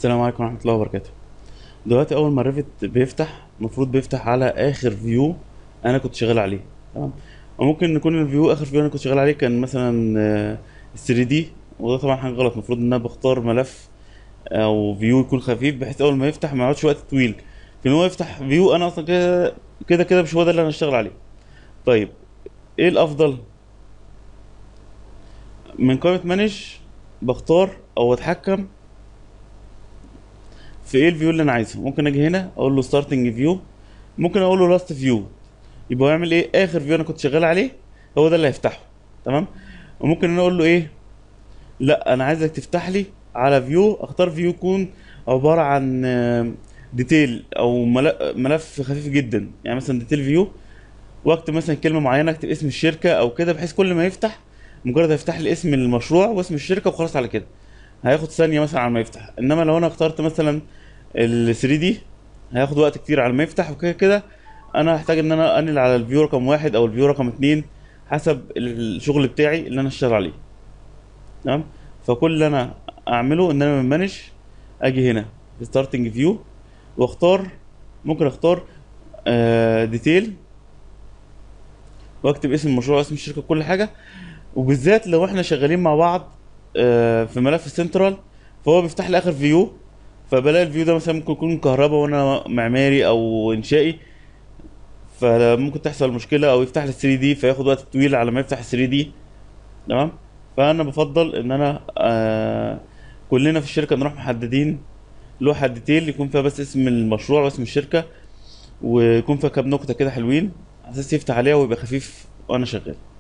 السلام عليكم ورحمة الله وبركاته دلوقتي أول ما الريفت بيفتح المفروض بيفتح على آخر فيو أنا كنت شغال عليه تمام وممكن يكون الفيو آخر فيو أنا كنت شغال عليه كان مثلا 3 دي وده طبعا حاجة غلط المفروض إن أنا بختار ملف أو فيو يكون خفيف بحيث أول ما يفتح ما يقعدش وقت طويل في إن هو يفتح فيو أنا أصلا كده كده كده مش هو ده اللي أنا هشتغل عليه طيب إيه الأفضل من قائمة مانج بختار أو أتحكم في ايه الفيو اللي انا عايزه ممكن اجي هنا اقول له ستارتنج فيو ممكن اقول له لاست فيو يبقى هو يعمل ايه اخر فيو انا كنت شغال عليه هو ده اللي هيفتحه تمام وممكن انا اقول له ايه لا انا عايزك تفتح لي على فيو اختار فيو يكون عباره عن ديتيل او مل- ملف خفيف جدا يعني مثلا ديتيل فيو واكتب مثلا كلمه معينه اكتب اسم الشركه او كده بحيث كل ما يفتح مجرد هيفتح لي اسم المشروع واسم الشركه وخلاص على كده هياخد ثانيه مثلا على ما يفتح انما لو انا اخترت مثلا ال 3 دي هياخد وقت كتير على ما يفتح وكده كده انا هحتاج ان انا انقل على الفيو رقم واحد او الفيو رقم اتنين حسب الشغل بتاعي اللي انا اشتغل عليه تمام فكل اللي انا اعمله ان انا من مانج اجي هنا في ستارتنج فيو واختار ممكن اختار ديتيل واكتب اسم المشروع اسم الشركه كل حاجه وبالذات لو احنا شغالين مع بعض آه، في ملف السنترال فهو بيفتح لي اخر فيو فبلاقي الفيو ده مثلا ممكن يكون كهرباء وانا معماري او انشائي فممكن تحصل مشكله او يفتح لي 3 دي فياخد وقت طويل على ما يفتح 3 دي تمام فانا بفضل ان انا آه كلنا في الشركه نروح محددين لوحه ديتيل يكون فيها بس اسم المشروع واسم الشركه ويكون فيها كام نقطه كده حلوين على اساس يفتح عليها ويبقى خفيف وانا شغال